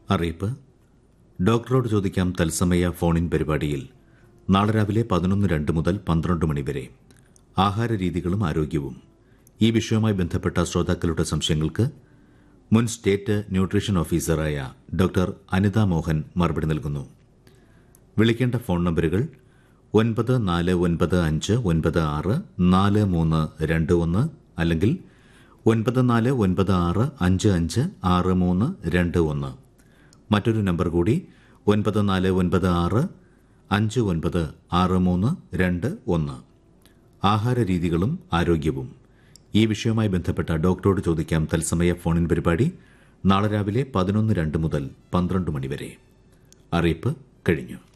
അറിയിപ്പ് ഡോക്ടറോട് ചോദിക്കാം തത്സമയ ഫോണിൻ പരിപാടിയിൽ നാളെ രാവിലെ പതിനൊന്ന് രണ്ട് മുതൽ പന്ത്രണ്ട് മണിവരെ ആഹാര രീതികളും ആരോഗ്യവും ഈ വിഷയവുമായി ബന്ധപ്പെട്ട ശ്രോതാക്കളുടെ സംശയങ്ങൾക്ക് മുൻ സ്റ്റേറ്റ് ന്യൂട്രീഷൻ ഓഫീസറായ ഡോക്ടർ അനിത മോഹൻ മറുപടി നൽകുന്നു വിളിക്കേണ്ട ഫോൺ നമ്പറുകൾ ഒൻപത് നാല് ഒൻപത് അഞ്ച് ഒൻപത് ആറ് നാല് മൂന്ന് രണ്ട് ഒന്ന് അല്ലെങ്കിൽ ഒൻപത് നാല് ഒൻപത് ആറ് അഞ്ച് അഞ്ച് ആറ് മൂന്ന് രണ്ട് ഒന്ന് മറ്റൊരു നമ്പർ കൂടി ഒൻപത് നാല് ഒൻപത് ആറ് അഞ്ച് ഒൻപത് ആറ് മൂന്ന് രണ്ട് ഒന്ന് ആഹാര രീതികളും ആരോഗ്യവും ഈ വിഷയവുമായി ബന്ധപ്പെട്ട ഡോക്ടറോട് ചോദിക്കാം തത്സമയ ഫോണിൻ പരിപാടി നാളെ രാവിലെ പതിനൊന്ന് രണ്ട് മുതൽ പന്ത്രണ്ട് മണിവരെ അറിയിപ്പ് കഴിഞ്ഞു